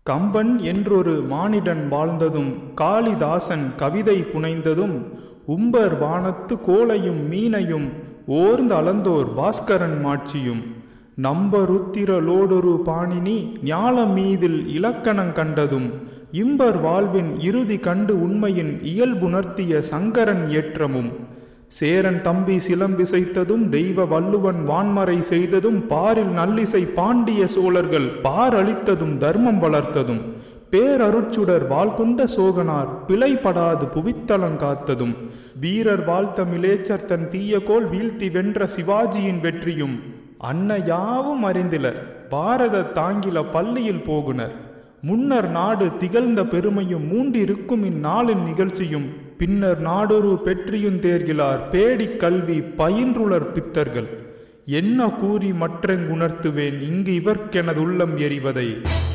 கம்பன் என்றொரு மானிடன் வாழ்ந்ததும் காளிதாசன் கவிதை புனைந்ததும் உம்பர் வானத்து கோளையும் மீனையும் ஓர்ந்து அளந்தோர் பாஸ்கரன் மாட்சியும் நம்பருத்திரலோடொரு பாணினி ஞாலம் மீதில் இலக்கணங் கண்டதும் இம்பர் வாழ்வின் இறுதி கண்டு உண்மையின் இயல்புணர்த்திய சங்கரன் ஏற்றமும் சேரன் தம்பி சிலம்பிசைத்ததும் தெய்வ வள்ளுவன் வான்மறை செய்ததும் பாரில் நல்லிசை பாண்டிய சோழர்கள் பாரளித்ததும் தர்மம் வளர்த்ததும் பேரருட்சுடர் வாழ்கொண்ட சோகனார் பிழைப்படாது புவித்தலங்காத்ததும் வீரர் வாழ்த்தமிழேச்சர் தன் தீயகோல் வீழ்த்தி வென்ற சிவாஜியின் வெற்றியும் அன்ன யாவும் அறிந்திலர் பாரத தாங்கில பள்ளியில் போகுனர் முன்னர் நாடு திகழ்ந்த பெருமையும் மூண்டிருக்கும் இந்நாளின் நிகழ்ச்சியும் பின்னர் நாடொரு பெற்றியும் தேர்கிலார் பேடிக் கல்வி பயின்றுளர் பித்தர்கள் என்ன கூறி மற்றெங்குணர்த்துவேன் இங்கு இவர்க்கெனதுள்ளம் எறிவதை